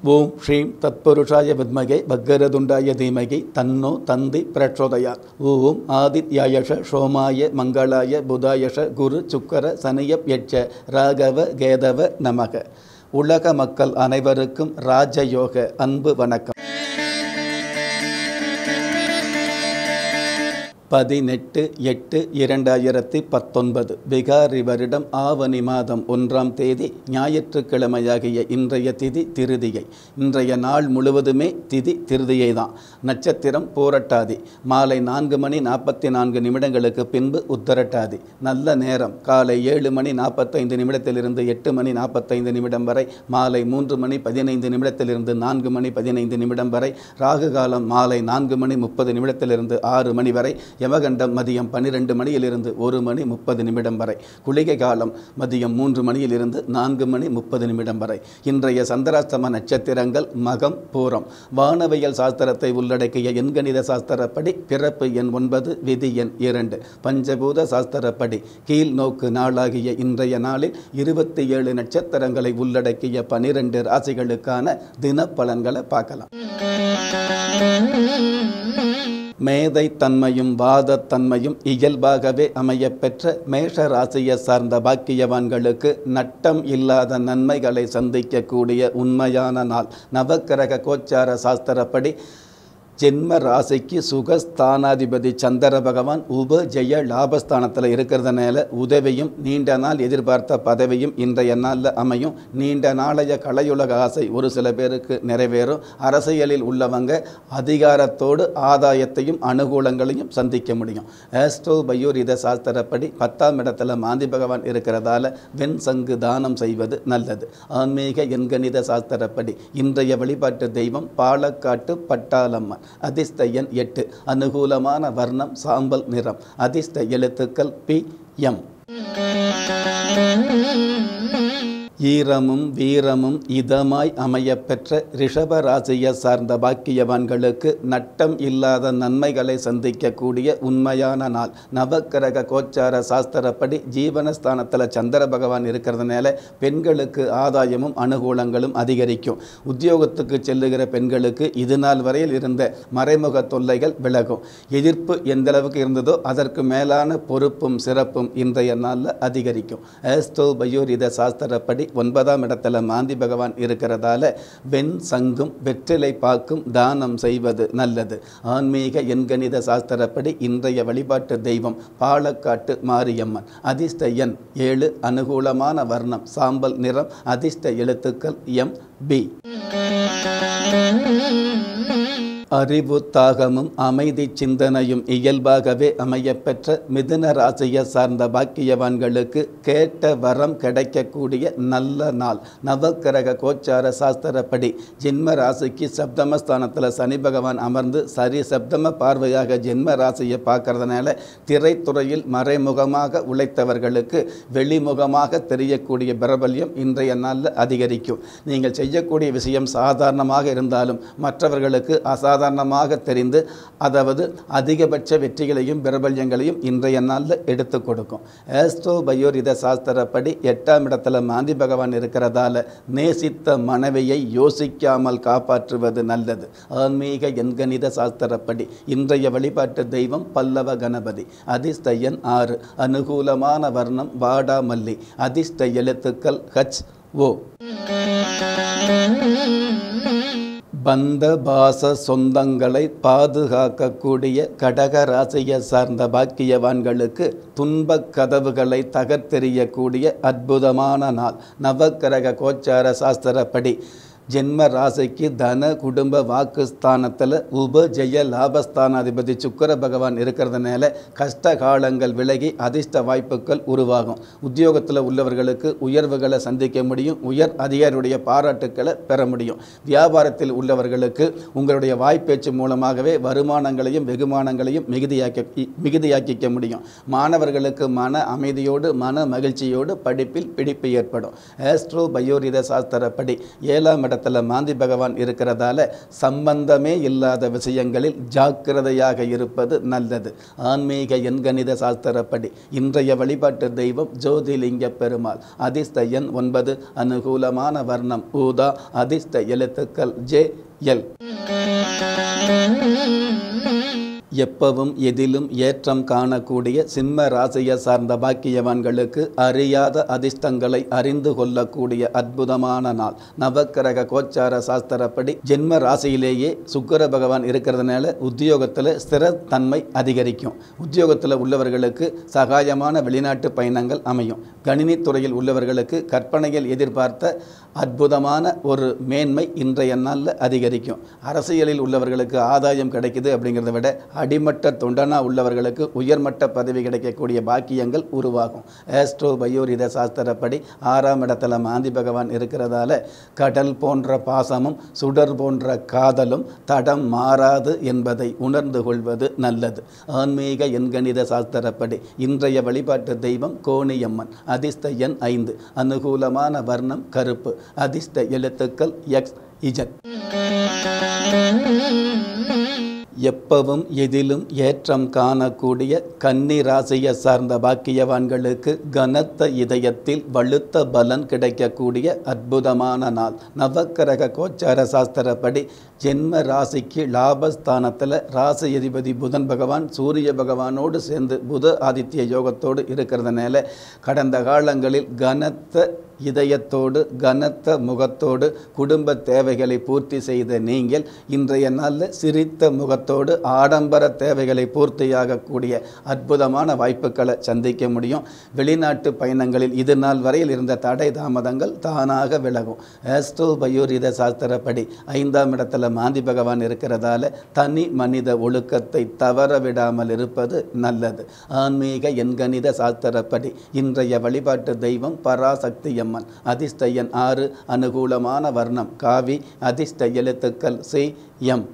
ஓம் ஸ்ரீம் தத்புருஷாய வித்மகே பக்கரதுண்டாய தீமகி தன்னோ தந்தி பிரச்சோதயாத் ஓம் ஆதித்யாயஷ சோமாய மங்களாய புதாயஷ குரு சுக்கர சனியப் யட்ச ராகவ கேதவ நமக உலக மக்கள் அனைவருக்கும் ராஜயோக அன்பு வணக்கம் பதினெட்டு எட்டு இரண்டாயிரத்தி பத்தொன்பது விகாரி வருடம் ஆவணி மாதம் ஒன்றாம் தேதி ஞாயிற்றுக்கிழமையாகிய இன்றைய திதி திருதியை இன்றைய நாள் முழுவதுமே திதி திருதியை தான் நட்சத்திரம் போரட்டாதி மாலை நான்கு மணி நாற்பத்தி நான்கு நிமிடங்களுக்கு பின்பு உத்தரட்டாதி நல்ல நேரம் காலை ஏழு மணி நாற்பத்தைந்து நிமிடத்திலிருந்து எட்டு மணி நாற்பத்தைந்து நிமிடம் வரை மாலை மூன்று மணி பதினைந்து நிமிடத்திலிருந்து நான்கு மணி பதினைந்து நிமிடம் வரை ராகு காலம் மாலை நான்கு மணி முப்பது நிமிடத்திலிருந்து ஆறு மணி வரை யமகண்டம் மதியம் பன்னிரெண்டு மணியிலிருந்து ஒரு மணி முப்பது நிமிடம் வரை குளிகை காலம் மதியம் மூன்று மணியிலிருந்து நான்கு மணி முப்பது நிமிடம் வரை இன்றைய சந்திராஷ்டம நட்சத்திரங்கள் மகம் பூரம் வானவியல் சாஸ்திரத்தை உள்ளடக்கிய எண்கணித சாஸ்திரப்படி பிறப்பு எண் ஒன்பது விதி எண் இரண்டு பஞ்சபூத சாஸ்திரப்படி கீழ் நோக்கு நாளாகிய இன்றைய நாளில் இருபத்தி ஏழு நட்சத்திரங்களை உள்ளடக்கிய பனிரெண்டு ராசிகளுக்கான தின பலன்களை பார்க்கலாம் மேதை தன்மையும் வாதத்தன்மையும் இயல்பாகவே அமையப்பெற்ற மேஷ ராசியை சார்ந்த பாக்கியவான்களுக்கு நட்டம் இல்லாத நன்மைகளை சந்திக்கக்கூடிய உண்மையான நாள் நவக்கிரக கோச்சார சாஸ்திரப்படி ஜென்ம ராசிக்கு சுகஸ்தானாதிபதி சந்திர பகவான் உப ஜெய லாபஸ்தானத்தில் இருக்கிறதுனால உதவியும் நீண்ட நாள் எதிர்பார்த்த பதவியும் இன்றைய நாளில் அமையும் நீண்ட நாளைய கலையுலக ஆசை ஒரு சில பேருக்கு நிறைவேறும் அரசியலில் உள்ளவங்க அதிகாரத்தோடு ஆதாயத்தையும் அனுகூலங்களையும் சந்திக்க முடியும் ஆஸ்ட்ரோ பயோரித சாஸ்திரப்படி பத்தாம் இடத்துல மாந்தி பகவான் இருக்கிறதால வெண் சங்கு தானம் செய்வது நல்லது ஆன்மீக எண்கணித சாஸ்திரப்படி இன்றைய வழிபாட்டு தெய்வம் பாலக்காட்டு பட்டாளம்மன் அதிர்ஷ்ட எண் எட்டு அனுகூலமான வர்ணம் சாம்பல் நிறம் அதிர்ஷ்ட எழுத்துக்கள் பி எம் ஈரமும் வீரமும் இதமாய் அமையப்பெற்ற ரிஷப ராசியை சார்ந்த பாக்கியவான்களுக்கு நட்டம் இல்லாத நன்மைகளை சந்திக்கக்கூடிய உண்மையான நாள் நவக்கிரக கோச்சார சாஸ்திரப்படி ஜீவனஸ்தானத்தில் சந்திர பகவான் இருக்கிறதுனால பெண்களுக்கு ஆதாயமும் அனுகூலங்களும் அதிகரிக்கும் உத்தியோகத்துக்கு செல்லுகிற பெண்களுக்கு இது நாள் வரையில் இருந்த மறைமுக தொல்லைகள் விலகும் எதிர்ப்பு எந்த அளவுக்கு இருந்ததோ அதற்கு மேலான பொறுப்பும் சிறப்பும் இன்றைய நாளில் அதிகரிக்கும் ஆஸ்ட்ரோ பயோரித சாஸ்திரப்படி ஒன்பதாம் இடத்துல மாந்தி பகவான் இருக்கிறதால வெண் சங்கும் வெற்றிலை பாக்கும் தானம் செய்வது நல்லது ஆன்மீக எண்கணித சாஸ்திரப்படி இன்றைய வழிபாட்டு தெய்வம் பாலக்காட்டு மாரியம்மன் அதிர்ஷ்ட எண் ஏழு அனுகூலமான வர்ணம் சாம்பல் நிறம் அதிர்ஷ்ட எழுத்துக்கள் எம் பி அறிவு தாகமும் அமைதி சிந்தனையும் இயல்பாகவே அமையப்பெற்ற மிதுன ராசியை சார்ந்த பாக்கியவான்களுக்கு கேட்ட வரம் கிடைக்கக்கூடிய நல்ல நாள் நவக்கிரக கோச்சார சாஸ்திரப்படி ஜென்ம ராசிக்கு சப்தமஸ்தானத்தில் சனி பகவான் அமர்ந்து சரி சப்தம பார்வையாக ஜென்ம ராசியை பார்க்கறதுனால திரைத்துறையில் மறைமுகமாக உழைத்தவர்களுக்கு வெளிமுகமாக தெரியக்கூடிய பிரபல்யம் இன்றைய நாளில் அதிகரிக்கும் நீங்கள் செய்யக்கூடிய விஷயம் சாதாரணமாக இருந்தாலும் மற்றவர்களுக்கு அசாதாரணமாக தெரிந்து அதாவது அதிகபட்ச வெற்றிகளையும் பிரபல்யங்களையும் இன்றைய நாளில் எடுத்து கொடுக்கும் ஆஸ்ட்ரோ பயோரித சாஸ்திரப்படி எட்டாம் இடத்துல மாந்தி பகவான் இருக்கிறதால நேசித்த மனைவியை யோசிக்காமல் காப்பாற்றுவது நல்லது ஆன்மீக எண்கணித சாஸ்திரப்படி இன்றைய வழிபாட்டு தெய்வம் பல்லவ கணபதி அதிர்ஷ்ட எண் ஆறு அனுகூலமான வர்ணம் வாடாமல்லி அதிர்ஷ்ட எழுத்துக்கள் ஹச் ஓ பந்த பாச சொந்தங்களை பாதுகாக்கக்கூடிய கடக ராசியை சார்ந்த பாக்கியவான்களுக்கு துன்பக் கதவுகளை தகர்த்தெறியக்கூடிய அற்புதமான நாள் நவக்கிரக கோச்சார சாஸ்திரப்படி ஜென்ம ராசிக்கு தன குடும்ப வாக்குஸ்தானத்தில் உப ஜெய லாபஸ்தானாதிபதி சுக்கர பகவான் இருக்கிறதுனால கஷ்ட காலங்கள் விலகி அதிர்ஷ்ட வாய்ப்புகள் உருவாகும் உத்தியோகத்தில் உள்ளவர்களுக்கு உயர்வுகளை சந்திக்க முடியும் உயர் அதிகாரியுடைய பாராட்டுக்களை பெற முடியும் வியாபாரத்தில் உள்ளவர்களுக்கு உங்களுடைய வாய்ப்பேச்சு மூலமாகவே வருமானங்களையும் வெகுமானங்களையும் மிகுதியாக்கி மிகுதியாக்கிக்க முடியும் மாணவர்களுக்கு மன அமைதியோடு மன மகிழ்ச்சியோடு படிப்பில் பிடிப்பு ஏற்படும் ஆஸ்ட்ரோ பயோரித சாஸ்திரப்படி ஏழாம் இடத்துல மாந்தி பகவான் இருக்கிறதால சம்பந்தமே இல்லாத விஷயங்களில் ஜாக்கிரதையாக இருப்பது நல்லது ஆன்மீக எண்கணித சாஸ்திரப்படி இன்றைய வழிபாட்டு தெய்வம் ஜோதிலிங்க பெருமாள் அதிர்ஷ்ட எண் ஒன்பது அனுகூலமான வர்ணம் ஊதா அதிர்ஷ்ட எழுத்துக்கள் ஜே எல் எப்பவும் எதிலும் ஏற்றம் காணக்கூடிய சிம்ம ராசியை சார்ந்த பாக்கியவான்களுக்கு அறியாத அதிர்ஷ்டங்களை அறிந்து கொள்ளக்கூடிய அற்புதமான நாள் நவக்கிரக கோச்சார சாஸ்திரப்படி ஜென்ம ராசியிலேயே சுக்கர பகவான் இருக்கிறதுனால உத்தியோகத்தில் ஸ்திரத்தன்மை அதிகரிக்கும் உத்தியோகத்தில் உள்ளவர்களுக்கு சகாயமான வெளிநாட்டு பயணங்கள் அமையும் கணினித்துறையில் உள்ளவர்களுக்கு கற்பனையில் எதிர்பார்த்த அற்புதமான ஒரு மேன்மை இன்றைய நாளில் அதிகரிக்கும் அரசியலில் உள்ளவர்களுக்கு ஆதாயம் கிடைக்குது அப்படிங்கிறத விட அடிமட்ட தொண்டனா உள்ளவர்களுக்கு உயர்மட்ட பதவி கிடைக்கக்கூடிய பாக்கியங்கள் உருவாகும் ஆஸ்ட்ரோ பயோரித சாஸ்திரப்படி ஆறாம் இடத்துல மாந்தி பகவான் இருக்கிறதால கடல் போன்ற பாசமும் சுடர் போன்ற காதலும் தடம் மாறாது என்பதை உணர்ந்து கொள்வது நல்லது ஆன்மீக எண்கணித சாஸ்திரப்படி இன்றைய வழிபாட்டு தெய்வம் கோணியம்மன் அதிர்ஷ்ட எண் ஐந்து அனுகூலமான வர்ணம் கருப்பு அதிர்ஷ்ட எழுத்துக்கள் எக்ஸ் இஜட் எப்பவும் எதிலும் ஏற்றம் காணக்கூடிய கன்னி ராசியை சார்ந்த பாக்கியவான்களுக்கு கனத்த இதயத்தில் வலுத்த பலன் கிடைக்கக்கூடிய அற்புதமான நாள் நவக்கிரக கோச்சார சாஸ்திரப்படி ஜென்ம ராசிக்கு லாபஸ்தானத்தில் ராசி அதிபதி புதன் பகவான் சூரிய பகவானோடு சேர்ந்து புத ஆதித்ய யோகத்தோடு இருக்கிறதுனால கடந்த காலங்களில் கனத்த இதயத்தோடு கனத்த முகத்தோடு குடும்ப தேவைகளை பூர்த்தி செய்த நீங்கள் இன்றைய நாளில் சிரித்த முகத்தோடு ஆடம்பர தேவைகளை பூர்த்தியாகக்கூடிய அற்புதமான வாய்ப்புகளை சந்திக்க முடியும் வெளிநாட்டு பயணங்களில் இது நாள் வரையில் இருந்த தடை தாமதங்கள் தானாக விலகும் ஆஸ்ட்ரோ பயோரித சாஸ்திரப்படி ஐந்தாம் இடத்துல மாந்தி பகவான் இருக்கிறதால தனி மனித ஒழுக்கத்தை தவற விடாமல் இருப்பது நல்லது ஆன்மீக எண்கணித சாஸ்திரப்படி இன்றைய வழிபாட்டு தெய்வம் பராசக்தி அம்மன் அதிர்ஷ்ட எண் ஆறு அனுகூலமான வர்ணம் காவி அதிர்ஷ்ட எழுத்துக்கள் சி எம்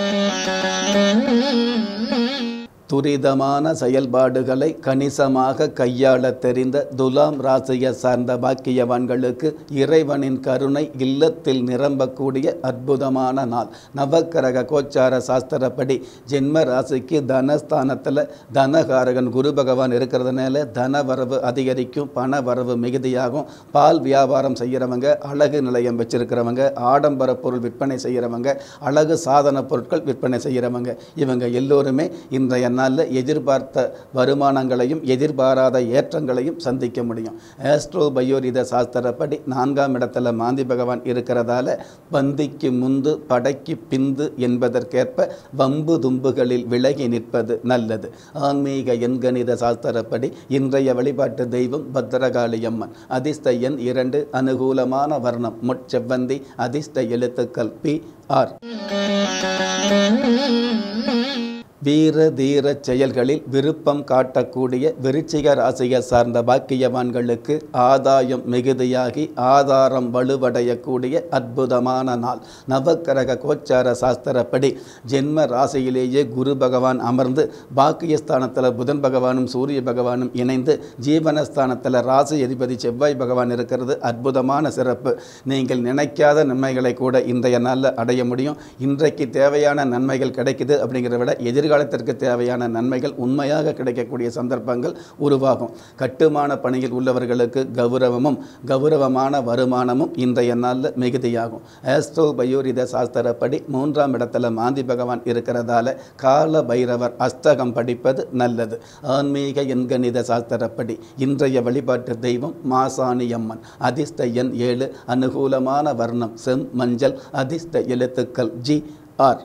துரிதமான செயல்பாடுகளை கணிசமாக கையாள தெரிந்த துலாம் ராசியை சார்ந்த பாக்கியவான்களுக்கு இறைவனின் கருணை இல்லத்தில் நிரம்பக்கூடிய அற்புதமான நாள் நவக்கிரக கோச்சார சாஸ்திரப்படி ஜென்ம ராசிக்கு தனஸ்தானத்தில் தனகாரகன் குரு பகவான் இருக்கிறதுனால தன வரவு அதிகரிக்கும் பண வரவு மிகுதியாகும் பால் வியாபாரம் செய்கிறவங்க அழகு நிலையம் வச்சிருக்கிறவங்க ஆடம்பர பொருள் விற்பனை செய்கிறவங்க அழகு சாதன பொருட்கள் விற்பனை செய்கிறவங்க இவங்க எல்லோருமே இன்றைய நாளில் எதிர்பார்த்த வருமானங்களையும் எதிர்பாராத ஏற்றங்களையும் சந்திக்க முடியும் ஆஸ்ட்ரோ பயோரித சாஸ்திரப்படி நான்காம் இடத்துல மாந்தி பகவான் இருக்கிறதால பந்திக்கு முந்து படைக்கு பிந்து என்பதற்கேற்ப வம்பு தும்புகளில் விலகி நிற்பது நல்லது ஆன்மீக எண்கணித சாஸ்திரப்படி இன்றைய வழிபாட்டு தெய்வம் பத்திரகாளி அம்மன் அதிர்ஷ்ட எண் இரண்டு அனுகூலமான வர்ணம் முட்செவ்வந்தி அதிர்ஷ்ட எழுத்துக்கள் பி ஆர் வீர தீர செயல்களில் விருப்பம் காட்டக்கூடிய விருச்சிக ராசியை சார்ந்த பாக்கியவான்களுக்கு ஆதாயம் மிகுதியாகி ஆதாரம் வலுவடையக்கூடிய அற்புதமான நாள் நவக்கிரக கோச்சார சாஸ்திரப்படி ஜென்ம ராசியிலேயே குரு பகவான் அமர்ந்து பாக்கியஸ்தானத்தில் புதன் பகவானும் சூரிய பகவானும் இணைந்து ஜீவனஸ்தானத்தில் ராசி அதிபதி செவ்வாய் பகவான் இருக்கிறது அற்புதமான சிறப்பு நீங்கள் நினைக்காத நன்மைகளை கூட இன்றைய நாளில் அடைய முடியும் இன்றைக்கு தேவையான நன்மைகள் கிடைக்குது அப்படிங்கிறத விட எதிர்காலத்திற்கு தேவையான நன்மைகள் உண்மையாக கிடைக்கக்கூடிய சந்தர்ப்பங்கள் உருவாகும் கட்டுமான பணியில் உள்ளவர்களுக்கு கௌரவமும் கௌரவமான வருமானமும் இன்றைய நாளில் மிகுதியாகும் ஆஸ்ட்ரோ பயோரித சாஸ்திரப்படி மூன்றாம் இடத்துல மாந்தி பகவான் இருக்கிறதால கால பைரவர் அஸ்தகம் படிப்பது நல்லது ஆன்மீக எண்கணித சாஸ்திரப்படி இன்றைய வழிபாட்டு தெய்வம் மாசாணி அம்மன் அதிர்ஷ்ட எண் ஏழு அனுகூலமான வர்ணம் செம் மஞ்சள் அதிர்ஷ்ட எழுத்துக்கள் ஜி ஆர்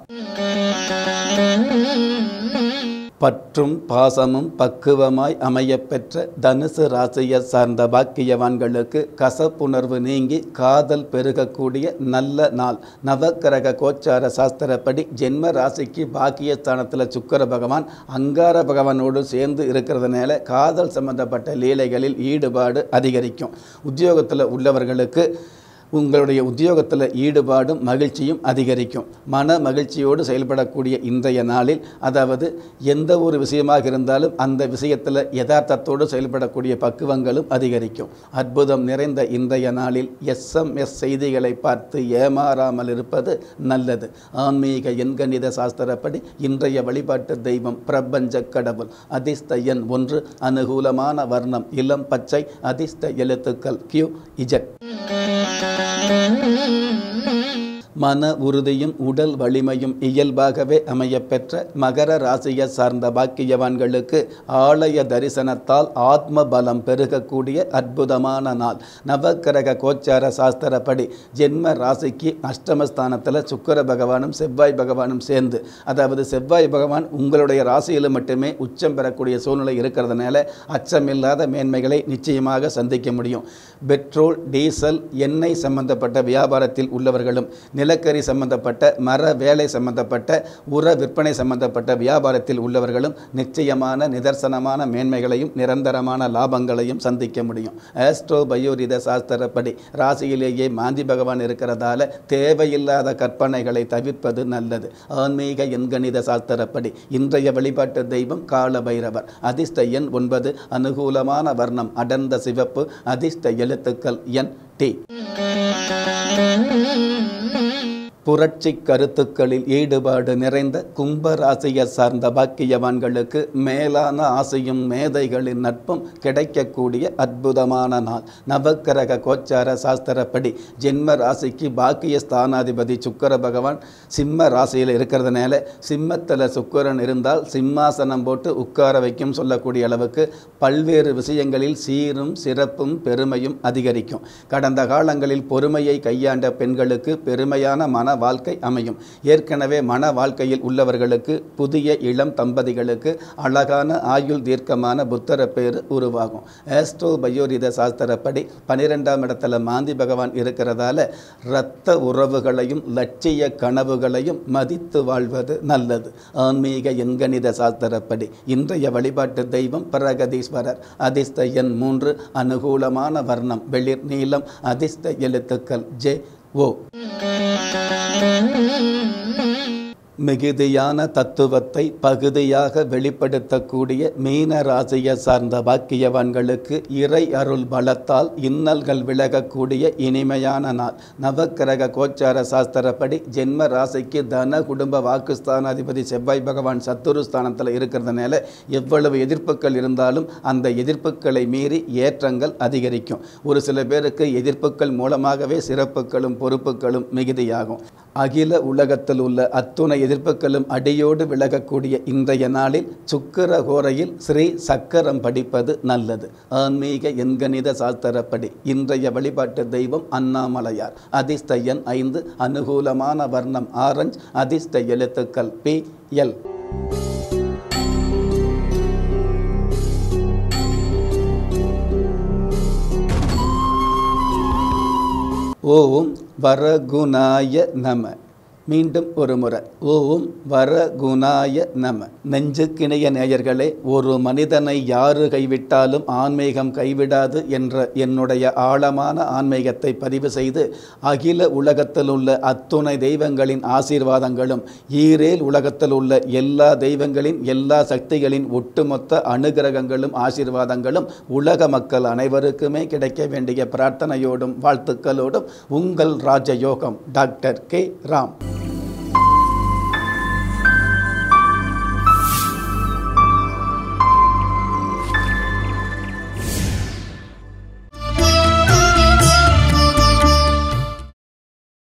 பற்றும் பாசமும் பக்குவமாய் அமையப்பெற்ற தனுசு ராசியை சார்ந்த பாக்கியவான்களுக்கு கசப்புணர்வு நீங்கி காதல் பெருகக்கூடிய நல்ல நாள் நவக்கிரக கோச்சார சாஸ்திரப்படி ஜென்ம ராசிக்கு பாக்கியஸ்தானத்தில் சுக்கர பகவான் அங்கார பகவானோடு சேர்ந்து இருக்கிறதுனால காதல் சம்பந்தப்பட்ட லீலைகளில் ஈடுபாடு அதிகரிக்கும் உத்தியோகத்தில் உள்ளவர்களுக்கு உங்களுடைய உத்தியோகத்தில் ஈடுபாடும் மகிழ்ச்சியும் அதிகரிக்கும் மன மகிழ்ச்சியோடு செயல்படக்கூடிய இன்றைய நாளில் அதாவது எந்த ஒரு விஷயமாக இருந்தாலும் அந்த விஷயத்தில் யதார்த்தத்தோடு செயல்படக்கூடிய பக்குவங்களும் அதிகரிக்கும் அற்புதம் நிறைந்த இன்றைய நாளில் எஸ்எம்எஸ் செய்திகளை பார்த்து ஏமாறாமல் இருப்பது நல்லது ஆன்மீக எண்கணித சாஸ்திரப்படி இன்றைய வழிபாட்டு தெய்வம் பிரபஞ்ச கடவுள் அதிர்ஷ்ட எண் ஒன்று அனுகூலமான வர்ணம் இளம் பச்சை அதிர்ஷ்ட எழுத்துக்கள் கியூ இஜட் மன உறுதியும் உடல் வலிமையும் இயல்பாகவே அமையப்பெற்ற மகர ராசியை சார்ந்த பாக்கியவான்களுக்கு ஆலய தரிசனத்தால் ஆத்ம பலம் பெருகக்கூடிய அற்புதமான நாள் நவக்கிரக கோச்சார சாஸ்திரப்படி ஜென்ம ராசிக்கு அஷ்டமஸ்தானத்தில் சுக்கர பகவானும் செவ்வாய் பகவானும் சேர்ந்து அதாவது செவ்வாய் பகவான் உங்களுடைய ராசியில் மட்டுமே உச்சம் பெறக்கூடிய சூழ்நிலை இருக்கிறதுனால அச்சமில்லாத மேன்மைகளை நிச்சயமாக சந்திக்க முடியும் பெட்ரோல் டீசல் எண்ணெய் சம்பந்தப்பட்ட வியாபாரத்தில் உள்ளவர்களும் நிலக்கரி சம்பந்தப்பட்ட மர வேலை சம்பந்தப்பட்ட உர விற்பனை சம்பந்தப்பட்ட வியாபாரத்தில் உள்ளவர்களும் நிச்சயமான நிதர்சனமான மேன்மைகளையும் நிரந்தரமான லாபங்களையும் சந்திக்க முடியும் ஆஸ்ட்ரோ பயோரித சாஸ்திரப்படி ராசியிலேயே மாந்தி பகவான் இருக்கிறதால தேவையில்லாத கற்பனைகளை தவிர்ப்பது நல்லது ஆன்மீக எண்கணித சாஸ்திரப்படி இன்றைய வழிபாட்டு தெய்வம் கால பைரவர் அதிர்ஷ்ட எண் ஒன்பது அனுகூலமான வர்ணம் அடர்ந்த சிவப்பு அதிர்ஷ்ட எழுத்துக்கள் என் டி புரட்சி கருத்துக்களில் ஈடுபாடு நிறைந்த கும்பராசியை சார்ந்த பாக்கியவான்களுக்கு மேலான ஆசையும் மேதைகளின் நட்பும் கிடைக்கக்கூடிய அற்புதமான நாள் நவக்கிரக கோச்சார சாஸ்திரப்படி ஜென்ம ராசிக்கு பாக்கிய ஸ்தானாதிபதி சுக்கர பகவான் சிம்ம ராசியில் இருக்கிறதுனால சிம்மத்தில் சுக்கரன் இருந்தால் சிம்மாசனம் போட்டு உட்கார வைக்கும் சொல்லக்கூடிய அளவுக்கு பல்வேறு விஷயங்களில் சீரும் சிறப்பும் பெருமையும் அதிகரிக்கும் கடந்த காலங்களில் பொறுமையை கையாண்ட பெண்களுக்கு பெருமையான மன வாழ்க்கை அமையும் ஏற்கனவே மன வாழ்க்கையில் உள்ளவர்களுக்கு புதிய இளம் தம்பதிகளுக்கு அழகான ஆயுள் தீர்க்கமான புத்தர பேர் உருவாகும் ஆஸ்ட்ரோ பயோரித சாஸ்திரப்படி பனிரெண்டாம் இடத்துல மாந்தி பகவான் இருக்கிறதால இரத்த உறவுகளையும் லட்சிய கனவுகளையும் மதித்து வாழ்வது நல்லது ஆன்மீக எண்கணித சாஸ்திரப்படி இன்றைய வழிபாட்டு தெய்வம் பிரகதீஸ்வரர் அதிர்ஷ்ட எண் மூன்று அனுகூலமான வர்ணம் வெளிர் நீளம் அதிர்ஷ்ட எழுத்துக்கள் ஜே ஓ மிகுதியான தத்துவத்தை பகுதியாக வெளிப்படுத்தக்கூடிய மீன ராசியை சார்ந்த பாக்கியவான்களுக்கு இறை அருள் பலத்தால் இன்னல்கள் விலகக்கூடிய இனிமையான நாள் நவக்கிரக கோச்சார சாஸ்திரப்படி ஜென்ம ராசிக்கு தன குடும்ப வாக்குஸ்தானாதிபதி செவ்வாய் பகவான் சத்துரு ஸ்தானத்தில் இருக்கிறதுனால எவ்வளவு எதிர்ப்புகள் இருந்தாலும் அந்த எதிர்ப்புகளை மீறி ஏற்றங்கள் அதிகரிக்கும் ஒரு சில பேருக்கு எதிர்ப்புகள் மூலமாகவே சிறப்புகளும் பொறுப்புகளும் மிகுதியாகும் அகில உலகத்தில் உள்ள அத்துணை எதிர்ப்புகளும் அடியோடு விலகக்கூடிய இன்றைய நாளில் சுக்கிர கோரையில் ஸ்ரீ சக்கரம் படிப்பது நல்லது ஆன்மீக எண்கணித சாஸ்திரப்படி இன்றைய வழிபாட்டு தெய்வம் அண்ணாமலையார் அதிர்ஷ்ட எண் ஐந்து அனுகூலமான வர்ணம் ஆரஞ்சு அதிர்ஷ்ட எழுத்துக்கள் பி எல் ஓம் வரகுணாய நம மீண்டும் ஒரு முறை ஓம் வரகுணாய நம நெஞ்சுக்கிணைய நேயர்களே ஒரு மனிதனை யாரு கைவிட்டாலும் ஆன்மீகம் கைவிடாது என்ற என்னுடைய ஆழமான ஆன்மீகத்தை பதிவு செய்து அகில உலகத்தில் உள்ள அத்துணை தெய்வங்களின் ஆசீர்வாதங்களும் ஈரேல் உலகத்தில் உள்ள எல்லா தெய்வங்களின் எல்லா சக்திகளின் ஒட்டுமொத்த அனுகிரகங்களும் ஆசீர்வாதங்களும் உலக மக்கள் அனைவருக்குமே கிடைக்க வேண்டிய பிரார்த்தனையோடும் வாழ்த்துக்களோடும் உங்கள் ராஜயோகம் டாக்டர் கே ராம்